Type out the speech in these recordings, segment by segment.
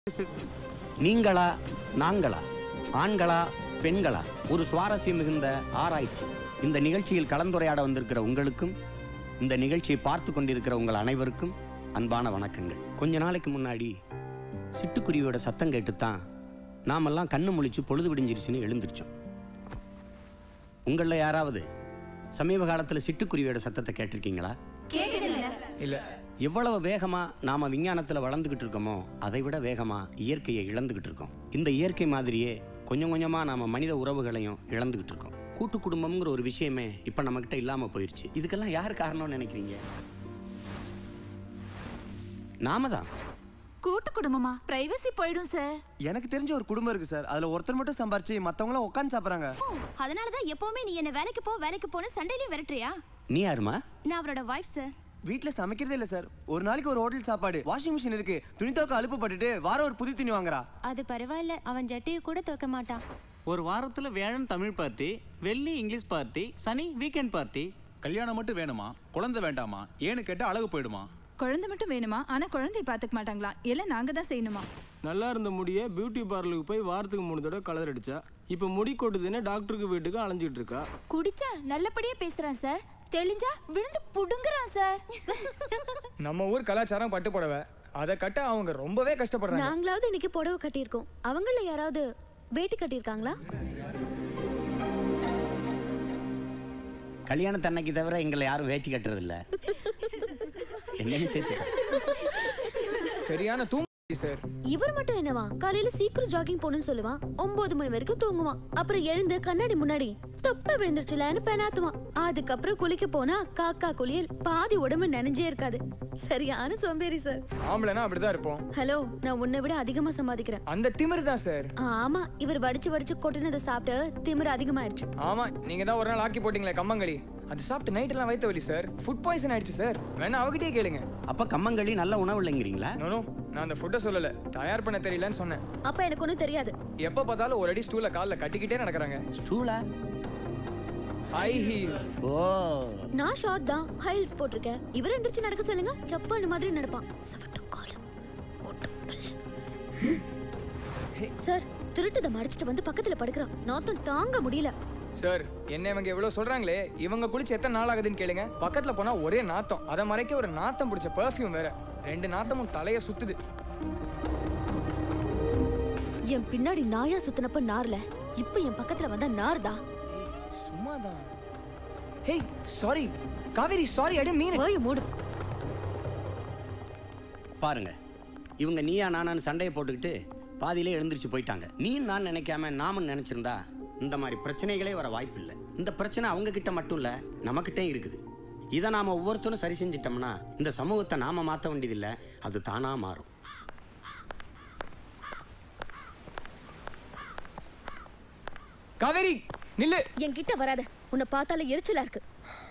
நீங்களா நாங்களா ஆண்களா பெண்களா ஒரு சுவாரஸ்யம் மிகுந்த ஆராய்ச்சி இந்த நிகழ்ச்சியில் கலந்துரையாட வந்திருக்கிற உங்களுக்கும் இந்த நிகழ்ச்சியை பார்த்து கொண்டிருக்கிற உங்கள் அனைவருக்கும் அன்பான வணக்கங்கள் கொஞ்ச நாளைக்கு முன்னாடி சிட்டுக்குருவியோட சத்தம் கேட்டுத்தான் நாமெல்லாம் கண்ணு முழிச்சு பொழுது விடிஞ்சிருச்சுன்னு எழுந்திருச்சோம் உங்களில் யாராவது சமீப காலத்தில் சிட்டுக்குருவியோட சத்தத்தை கேட்டிருக்கீங்களா இல்ல எவ்வளவு வேகமா நாம விஞ்ஞானத்துல வளர்ந்துகிட்டு இருக்கோமோ அதை விட வேகமா இயற்கையை இழந்துகிட்டு இருக்கோம் இந்த இயற்கை மாதிரியே கொஞ்சம் கொஞ்சமா நாம மனித உறவுகளையும் இழந்துகிட்டு இருக்கோம் கூட்டு குடும்பம்ங்கிற ஒரு விஷயமே இப்ப நம்ம கிட்ட இல்லாம போயிருச்சு இதுக்கெல்லாம் யார் காரணம்னு நினைக்கிறீங்க நாம தான் கூட்டு குடும்பமா பிரைவசி போயிடும் சார் எனக்கு தெரிஞ்ச ஒரு குடும்பம் இருக்கு சார் அதுல ஒருத்தர் மட்டும் சம்பாரிச்சு மத்தவங்கள உட்காந்து சாப்பிடுறாங்க அதனாலதான் எப்பவுமே நீ என்ன வேலைக்கு போ வேலைக்கு போன்னு சண்டையிலயும் விரட்டுறியா நீ யாருமா நான் அவரோட வைஃப் சார் வீட்ல சமைக்கிறதே இல்ல சார் ஒரு நாளைக்கு ஒரு ஹோட்டல் சாப்பாடு வாஷிங் மிஷின் இருக்கு துணி துவக்க அலுப்புப்பட்டுட்டு வாரம் ஒரு புது துணி வாங்குறா அது பரவாயில்ல அவன் ஜட்டியை கூட துவைக்க மாட்டான் ஒரு வாரத்துல வியாழன் தமிழ் பார்ட்டி வெள்ளி இங்கிலீஷ் பார்ட்டி சனி வீக்கெண்ட் பார்ட்டி கல்யாணம் மட்டும் வேணுமா குழந்தை வேண்டாமா ஏன்னு கேட்டா அழகு போயிடுமா குழந்தை மட்டும் வேணுமா ஆனா குழந்தைய பாத்துக்க மாட்டாங்களா எல்லாம் நாங்க தான் செய்யணுமா நல்லா இருந்த முடிய பியூட்டி பார்லருக்கு போய் வாரத்துக்கு மூணு தடவை கலர் அடிச்சா இப்போ முடி கொட்டுதுன்னு டாக்டருக்கு வீட்டுக்கு அலைஞ்சிட்டு இருக்கா குடிச்சா நல்லபடியா பேசுறான் சார் தெளிஞ்சா விழுந்து புடுங்குறான் சார் நம்ம ஊர் கலாச்சாரம் பட்டு புடவை அதை கட்ட அவங்க ரொம்பவே கஷ்டப்படுறாங்க நாங்களாவது இன்னைக்கு புடவை கட்டியிருக்கோம் அவங்கள யாராவது வேட்டி கட்டியிருக்காங்களா கல்யாணத்தன்னைக்கு தவிர எங்களை யாரும் வேட்டி கட்டுறது இல்ல என்னன்னு சேர்த்து சரியான தூங்க சார் இவர் மட்டும் என்னவா காலையில சீக்கிரம் ஜாகிங் போகணும்னு சொல்லுவான் ஒன்பது மணி வரைக்கும் தூங்குவான் அப்புறம் எழுந்து கண்ணாடி முன்னாடி தொப்ப விழுந்துருச்சுலன்னு பெனாத்துவான் அதுக்கப்புறம் குளிக்க போனா காக்கா குளியல் பாதி உடம்பு நனைஞ்சே இருக்காது சரியான சோம்பேறி சார் ஆம்பளைனா அப்படிதான் இருப்போம் ஹலோ நான் உன்னை விட அதிகமா சம்பாதிக்கிறேன் அந்த திமிரு தான் சார் ஆமா இவர் வடிச்சு வடிச்சு கொட்டினதை சாப்பிட்டு திமிரு அதிகமாயிடுச்சு ஆமா நீங்க தான் ஒரு நாள் ஆக்கி போட்டீங்களே கம்மங்களி அது சாப்பிட்டு நைட் எல்லாம் வயித்த வலி சார் ஃபுட் பாய்சன் ஆயிடுச்சு சார் வேணா அவகிட்டயே கேளுங்க அப்ப கம்மங்களி நல்ல உணவு இல்லைங்கிறீங்களா நோ நோ நான் அந்த ஃபுட்டை சொல்லல தயார் பண்ண தெரியலன்னு சொன்னேன் அப்ப எனக்கு ஒண்ணும் தெரியாது எப்ப பார்த்தாலும் ஒரு அடி ஸ்டூல கால்ல கட்டிக்கிட்டே நடக்கறாங்க ஸ்டூலா ஹை ஹீல்ஸ் ஓ நான் ஷார்ட் தான் ஹைல்ஸ் போட்டிருக்கேன் இவர் எந்திரிச்சு நடக்க சொல்லுங்க சப்பான மாதிரி நடப்பான் சவட்டு காலு ஓட்டம் பல்லு. சார் திருட்டதை மடிச்சிட்டு வந்து பக்கத்துல படுக்கிறான் நாத்தம் தாங்க முடியல சார் என்ன இவங்க இவ்வளவு சொல்றாங்களே இவங்க குளிச்சு எத்தனை நாள் ஆகுதுன்னு கேளுங்க பக்கத்துல போனா ஒரே நாத்தம் அதை மறைக்க ஒரு நாத்தம் பிடிச்ச பெர்ஃப்யூம் வேற ரெண்டு நாத்தமும் தலைய சுத்துது என் பின்னாடி நாயா சுத்தினப்ப நார்ல இப்ப என் பக்கத்துல வந்தா நார்தா சும்மாதான் ஹேய் சாரி காவேரி சாரி அடி மீன் ஓய மூடு பாருங்க இவங்க நீயா நானான்னு சண்டையை போட்டுக்கிட்டு பாதியிலே எழுந்திருச்சு போயிட்டாங்க நீ நான் நினைக்காம நாமும் நினைச்சிருந்தா இந்த மாதிரி பிரச்சனைகளே வர வாய்ப்பு இல்லை இந்த பிரச்சனை அவங்க கிட்ட மட்டும் இல்ல நம்ம இருக்குது இதை நாம ஒவ்வொருத்தரும் சரி செஞ்சிட்டோம்னா இந்த சமூகத்தை நாம மாத்த வேண்டியதில்லை அது தானா மாறும் காவேரி நில்லு என்கிட்ட வராத உன்னை பார்த்தாலே எரிச்சலா இருக்கு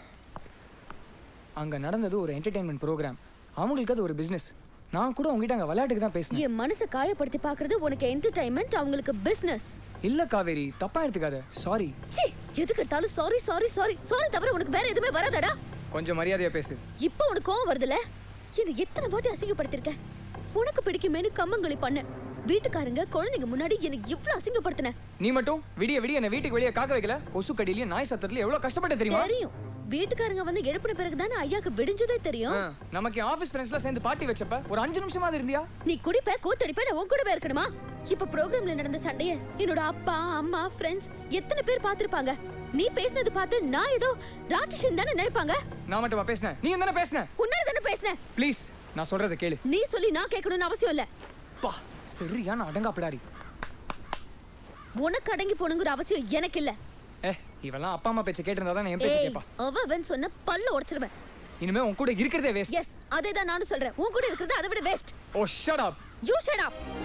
அங்க நடந்தது ஒரு என்டர்டைன்மெண்ட் ப்ரோக்ராம் அவங்களுக்கு அது ஒரு பிசினஸ் நான் கூட உங்ககிட்ட அங்க விளையாட்டுக்கு தான் பேசினேன் என் மனசை காயப்படுத்தி பாக்குறது உனக்கு என்டர்டைன்மெண்ட் அவங்களுக்கு பிசினஸ் இல்ல காவேரி தப்பா எடுத்துக்காத சாரி ச்சீ எதுக்கு எடுத்தாலும் சாரி சாரி சாரி சாரி தவிர உனக்கு வேற எதுவுமே வராதடா கொஞ்சம் மரியாதையா பேசு இப்போ உனக்கு கோவம் வருதுல என்ன எத்தனை வாட்டி அசிங்கப்படுத்திருக்க உனக்கு பிடிக்குமேனு கம்மங்களி பண்ண வீட்டுக்காரங்க குழந்தைங்க முன்னாடி என்ன இவ்ளோ அசிங்கப்படுத்தின நீ மட்டும் விடிய விடிய என்ன வீட்டுக்கு வெளியே காக்க வைக்கல கொசு கடியிலயும் நாய் சத்தத்துல எவ்வளவு கஷ்டப்பட்ட தெரியுமா தெரியும் வீட்டுக்காரங்க வந்து எழுப்பின பிறகுதானே ஐயாக்கு விடிஞ்சதே தெரியும் ஆ, நமக்கு ஆபீஸ் ஃப்ரெண்ட்ஸ்ல சேர்ந்து பார்ட்டி வச்சப்ப ஒரு அஞ்சு நிமிஷமாவது இருந்தியா நீ குடிப்ப கூத்தடிப்ப நான் உன் கூடவே இருக்கணுமா இப்ப ப்ரோக்ராம்ல நடந்த சண்டைய என்னோட அப்பா அம்மா ஃப்ரெண்ட்ஸ் எத்தனை பேர் பார்த்திருப்பாங்க நீ பேசினது பார்த்து நான் ஏதோ ராட்சசன் தானே நினைப்பாங்க நான் மட்டுமா பேசினேன் நீ தானே பேசின உன்னால தானே பேசினேன் ப்ளீஸ் நான் சொல்றத கேளு நீ சொல்லி நான் கேட்கணும்னு அவசியம் இல்ல பா சரியான அடங்காப்பிடாரி உனக்கு அடங்கி போகணுங்கிற அவசியம் எனக்கு இல்ல ஏ இவெல்லாம் அப்பா அம்மா பேச்ச கேட்டிருந்தா தான் என் பேச்ச ஏய் கேப்பா அவ அவன் சொன்ன பல்ல உடைச்சிருவேன் இனிமே உன் கூட இருக்கிறதே வேஸ்ட் எஸ் அதே தான் நானும் சொல்றேன் உன் கூட இருக்கிறது அதை விட waste oh shut up you shut up